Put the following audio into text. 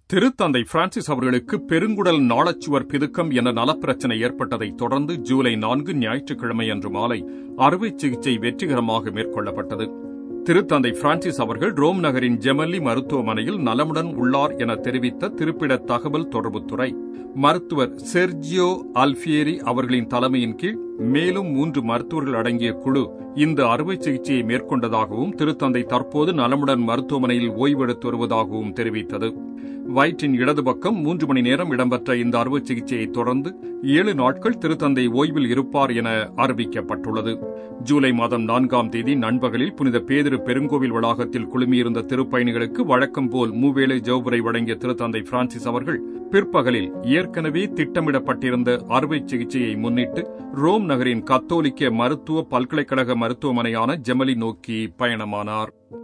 திருத்தந்தை பிரான்சிஸ் அவர்களுக்கு பெருங்குடல் நாளச்சுவர் பிதுக்கம் என நலப்பிரச்சனை ஏற்பட்டதைத் தொடர்ந்து ஜூலை நான்கு ஞாயிற்றுக்கிழமை அன்று மாலை அறுவை சிகிச்சை வெற்றிகரமாக மேற்கொள்ளப்பட்டது திருத்தந்தை பிரான்சிஸ் அவர்கள் ரோம் நகரின் ஜெமல்லி மருத்துவமனையில் நலமுடன் உள்ளார் என தெரிவித்த திருப்பிட தகவல் தொடர்புத்துறை மருத்துவர் செர்ஜியோ அல்பியேரி அவர்களின் தலைமையின் கீழ் மேலும் மூன்று மருத்துவர்கள் அடங்கிய குழு இந்த அறுவை சிகிச்சையை மேற்கொண்டதாகவும் திருத்தந்தை தற்போது நலமுடன் மருத்துவமனையில் ஓய்வெடுத்து வருவதாகவும் தெரிவித்தது வயிற்றின் இடது பக்கம் மூன்று மணி நேரம் இடம்பெற்ற இந்த அறுவை சிகிச்சையை தொடர்ந்து ஏழு நாட்கள் திருத்தந்தை ஓய்வில் இருப்பார் என அறிவிக்கப்பட்டுள்ளது ஜூலை மாதம் நான்காம் தேதி நண்பகலில் புனித பேதிரு பெருங்கோவில் வளாகத்தில் குழுமியிருந்த திருப்பயணிகளுக்கு வழக்கம் போல் மூவேளை ஜவுரை வழங்கிய திருத்தந்தை பிரான்சிஸ் அவர்கள் பிற்பகலில் ஏற்கனவே திட்டமிடப்பட்டிருந்த அறுவை சிகிச்சையை முன்னிட்டு ரோம் நகரின் கத்தோலிக்க மருத்துவ பல்கலைக்கழக மருத்துவமனையான ஜெமலி நோக்கி பயணமானார்